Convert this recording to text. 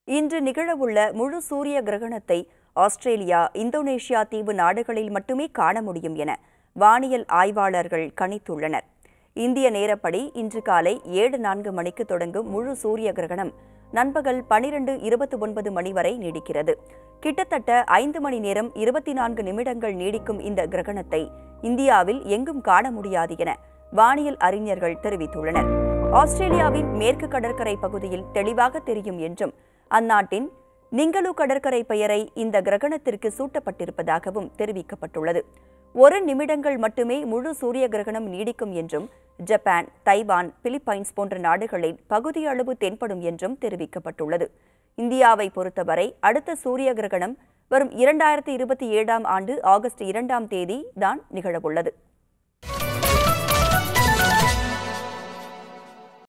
இன்று நிகழவுள்ள முழு சூரிய கிரகணத்தை ஆஸ்திரேலியா இந்தோனேஷியா தீவு நாடுகளில் மட்டுமே காண முடியும் என வானியல் ஆய்வாளர்கள் கணித்துள்ளனர் இந்திய நேரப்படி இன்று காலை ஏழு நான்கு மணிக்கு தொடங்கும் முழு சூரிய கிரகணம் நண்பகல் பனிரெண்டு இருபத்தி ஒன்பது மணி வரை நீடிக்கிறது கிட்டத்தட்ட ஐந்து மணி நேரம் இருபத்தி நான்கு நிமிடங்கள் நீடிக்கும் இந்த கிரகணத்தை இந்தியாவில் எங்கும் காண முடியாது என வானியல் அறிஞர்கள் தெரிவித்துள்ளனர் ஆஸ்திரேலியாவின் மேற்கு கடற்கரை பகுதியில் தெளிவாக தெரியும் என்றும் அந்நாட்டின் நிங்களு கடற்கரை பெயரை இந்த கிரகணத்திற்கு சூட்டப்பட்டிருப்பதாகவும் தெரிவிக்கப்பட்டுள்ளது ஒரு நிமிடங்கள் மட்டுமே முழு சூரிய கிரகணம் நீடிக்கும் என்றும் ஜப்பான் தைவான் பிலிப்பைன்ஸ் போன்ற நாடுகளில் பகுதியளவு தென்படும் என்றும் தெரிவிக்கப்பட்டுள்ளது இந்தியாவை பொறுத்தவரை அடுத்த சூரிய கிரகணம் வரும் இரண்டாயிரத்தி இருபத்தி ஏழாம் ஆண்டு ஆகஸ்ட் இரண்டாம் தேதி தான் நிகழவுள்ளது